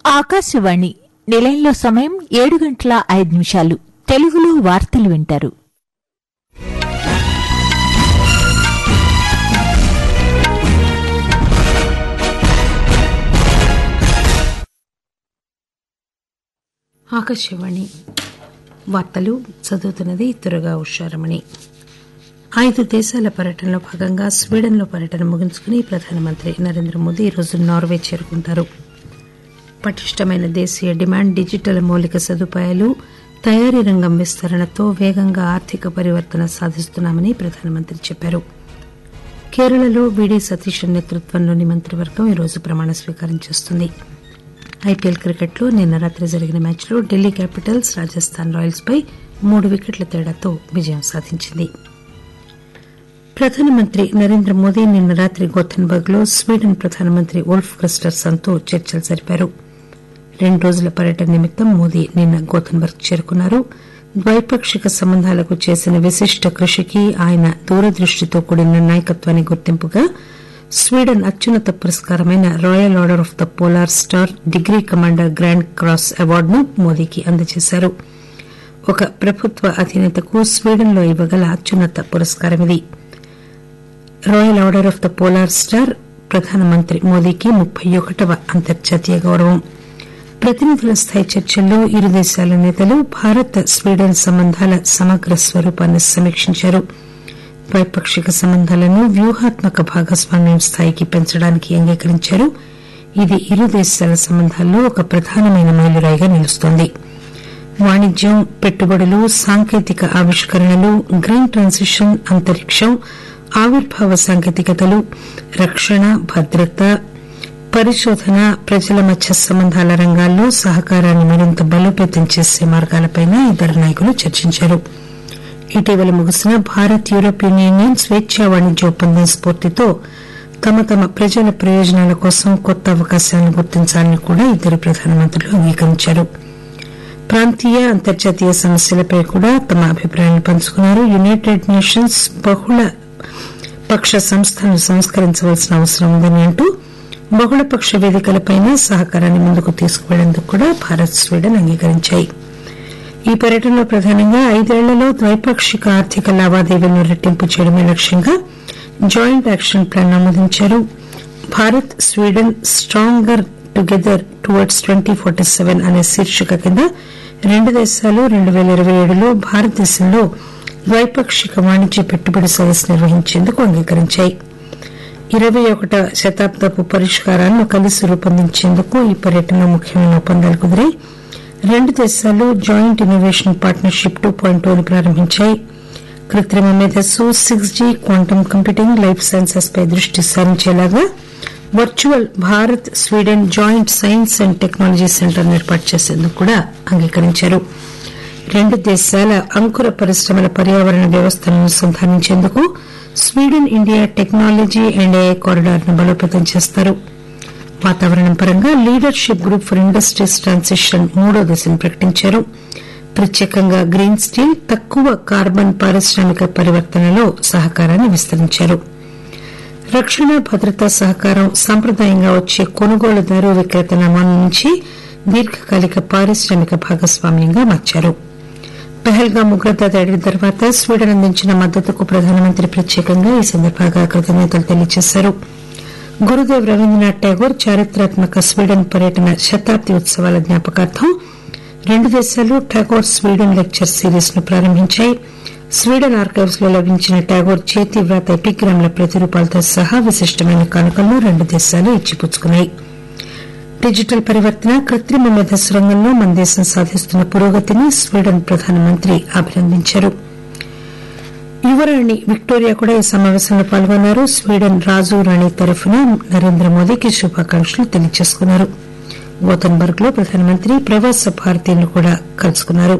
ఆకాశవాణి నిలయంలో సమయం ఏడు గంటల ఐదు నిమిషాలు తెలుగులో వార్తలు వింటారు ఆకాశవాణి వార్తలు చదువుతున్నది త్వరగా ఉషారమణి ఐదు దేశాల పర్యటనలో భాగంగా స్వీడన్లో పర్యటన ముగించుకుని ప్రధానమంత్రి నరేంద్ర మోదీ ఈరోజు నార్వే చేరుకుంటారు పటిష్టమైన దేశీయ డిమాండ్ డిజిటల్ మౌలిక సదుపాయాలు తయారీ రంగం విస్తరణతో వేగంగా ఆర్థిక పరివర్తన సాధిస్తున్నామని ప్రధానమంత్రి చెప్పారు కేరళలో వీడీ సతీష్ నేతృత్వంలోని మంత్రివర్గం ఈరోజు ప్రమాణ స్వీకారం చేస్తుంది ఐపీఎల్ క్రికెట్లో నిన్న రాత్రి జరిగిన మ్యాచ్లో ఢిల్లీ క్యాపిటల్స్ రాజస్థాన్ రాయల్స్ పై మూడు వికెట్ల తేడాతో విజయం సాధించింది ప్రధానమంత్రి నరేంద్ర మోదీ నిన్న రాత్రి గోథెన్బర్గ్ లో స్వీడన్ ప్రధానమంత్రి ఉల్ఫ్ క్రిస్టర్సన్ తో చర్చలు జరిపారు రెండు రోజుల పర్యటన నిమిత్తం మోదీ నిన్న గోథెన్బర్గ్ చేరుకున్నారు ద్వైపాక్షిక సంబంధాలకు చేసిన విశిష్ట కృషికి ఆయన దూరదృష్టితో కూడిన నాయకత్వానికి గుర్తింపుగా స్వీడన్ అత్యున్నత పురస్కారమైన Royal Order of the Polar Star degree Commander Grand Cross అవార్డును మోదీకి అందజేశారు ఒక ప్రభుత్వ అధినేతకు స్వీడన్లో ఇవ్వగల అత్యున్నత పురస్కారం ఇది Royal Order of the Polar Star ప్రధానమంత్రి మోదీకి ముప్పై ఒకటవ అంతర్జాతీయ గౌరవం ప్రతినిధుల స్థాయి చర్చల్లో ఇరు దేశాల నేతలు భారత్ స్వీడన్ సంబంధాల సమగ్ర స్వరూపాన్ని సమీక్షించారు ద్వైపాక్షిక సంబంధాలను వ్యూహాత్మక భాగస్వామ్యం స్థాయికి పెంచడానికి అంగీకరించారు ఇది ఇరు దేశాల సంబంధాల్లో ఒక ప్రధానమైన మైలురాయిగా నిలుస్తోంది వాణిజ్యం పెట్టుబడులు సాంకేతిక ఆవిష్కరణలు గ్రీన్ ట్రాన్సిషన్ అంతరిక్షం ఆవిర్భావ సాంకేతికతలు రక్షణ భద్రత పరిశోధన ప్రజల మధ్య సంబంధాల రంగాల్లో సహకారాన్ని మరింత బలోపేతం చేసే మార్గాలపై ఇద్దరు నాయకులు చర్చించారు ఇటీవల ముగిసిన భారత్ యూరోపియన్ యూనియన్ స్వేచ్ఛా వాణిజ్య ఒప్పందం స్ఫూర్తితో తమ తమ ప్రజల ప్రయోజనాల కోసం కొత్త అవకాశాలను గుర్తించాలని కూడా ఇద్దరు ప్రధానమంత్రులు అంగీకరించారు ప్రాంతీయ అంతర్జాతీయ సమస్యలపై కూడా తమ అభిప్రాయాన్ని పంచుకున్నారు యునైటెడ్ నేషన్స్ బహుళ పక్ష సంస్థలను సంస్కరించవలసిన అవసరం ఉందని అంటూ బహుళపక్ష వేదికలపై సహకారాన్ని ముందుకు తీసుకువెళ్లేందుకు కూడా భారత్ స్వీడన్ అంగీకరించాయి ఈ పర్యటనలో ప్రధానంగా ఐదేళ్లలో ద్వైపాక్షిక ఆర్థిక లావాదేవీలను రెట్టింపు చేయడమే లక్ష్యంగా జాయింట్ యాక్షన్ ప్లాన్ ఆమోదించారు Bharat Sweden stronger together towards twenty forty seven అనే శీర్షిక కింద రెండు దేశాలు రెండు పేల ఇరవై ఏడులో భారతదేశంలో ద్వైపాక్షిక వాణిజ్య పెట్టుబడి సదస్సు నిర్వహించేందుకు అంగీకరించాయి ఇరవై ఒకటవ శతాబ్దపు పరిష్కారాలను కలిసి రూపొందించేందుకు ఈ పర్యటనలో ముఖ్యమైన ఒప్పందాలు కుదిరాయి రెండు దేశాలు joint innovation partnership two point టూని ప్రారంభించాయి కృత్రిమ మేధస్సు six G quantum computing life sciences పై దృష్టి సారించేలాగా virtual Bharat Sweden joint science and technology centre ఏర్పాటు చేసేందుకు కూడా అంగీకరించారు రెండు దేశాల అంకుర పరిశ్రమల పర్యావరణ వ్యవస్థలను అనుసంధానించేందుకు Sweden India technology and AI corridor ను బలోపేతం చేస్తారు వాతావరణం పరంగా leadership group for industries transition మూడో దశను ప్రకటించారు ప్రత్యేకంగా గ్రీన్ స్టీల్ తక్కువ కార్బన్ పారిశ్రామిక పరివర్తనలో సహకారాన్ని విస్తరించారు రక్షణ భద్రతా సహకారం సాంప్రదాయంగా వచ్చే కొనుగోలుదారు విక్రేత నమూనా నుంచి దీర్ఘకాలిక పారిశ్రామిక భాగస్వామ్యంగా మార్చారు పెహల్గాం ఉగ్రత దాడి తర్వాత స్వీడన్ అందించిన మద్దతుకు ప్రధానమంత్రి ప్రత్యేకంగా ఈ సందర్భంగా కృతజ్ఞతలు తెలియజేశారు గురుదేవ్ రవీంద్రనాథ్ ఠాగూర్ చారిత్రాత్మక స్వీడన్ పర్యటన శతాబ్ది ఉత్సవాల జ్ఞాపకార్థం రెండు దేశాలు ఠాగూర్ స్వీడన్ లెక్చర్ సిరీస్ ను ప్రారంభించాయి స్వీడన్ ఆర్కైవ్స్ లో లభించిన ఠాగూర్ చేతి వ్రాత ఎపిగ్రామ్ల ప్రతిరూపాలతో సహా విశిష్టమైన కానుకలను రెండు దేశాలు ఇచ్చిపుచ్చుకున్నాయి డిజిటల్ పరివర్తన కృత్రిమ మేధస్సు రంగంలో మన దేశం సాధిస్తున్న పురోగతిని స్వీడన్ ప్రధానమంత్రి అభినందించారు యువరాణి విక్టోరియా కూడా ఈ సమావేశంలో పాల్గొన్నారు స్వీడన్ రాజు రాణి తరఫున నరేంద్ర మోదీకి శుభాకాంక్షలు తెలియజేసుకున్నారు గోతన్బర్గ్ లో ప్రధానమంత్రి ప్రవాస భారతీయులను కూడా కలుసుకున్నారు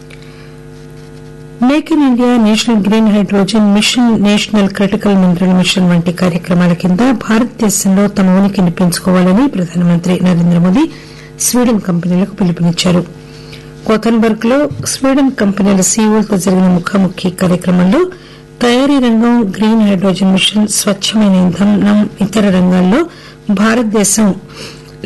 make in India national green hydrogen mission national critical mineral mission వంటి కార్యక్రమాల కింద భారతదేశంలో తమ ఉనికిని పెంచుకోవాలని ప్రధానమంత్రి నరేంద్ర మోదీ స్వీడన్ కంపెనీలకు పిలుపునిచ్చారు గోతన్బర్గ్ లో స్వీడన్ కంపెనీల సీఈఓలతో జరిగిన ముఖాముఖి కార్యక్రమంలో తయారీ రంగం గ్రీన్ హైడ్రోజన్ మిషన్ స్వచ్చమైన ఇంధనం ఇతర రంగాల్లో భారతదేశం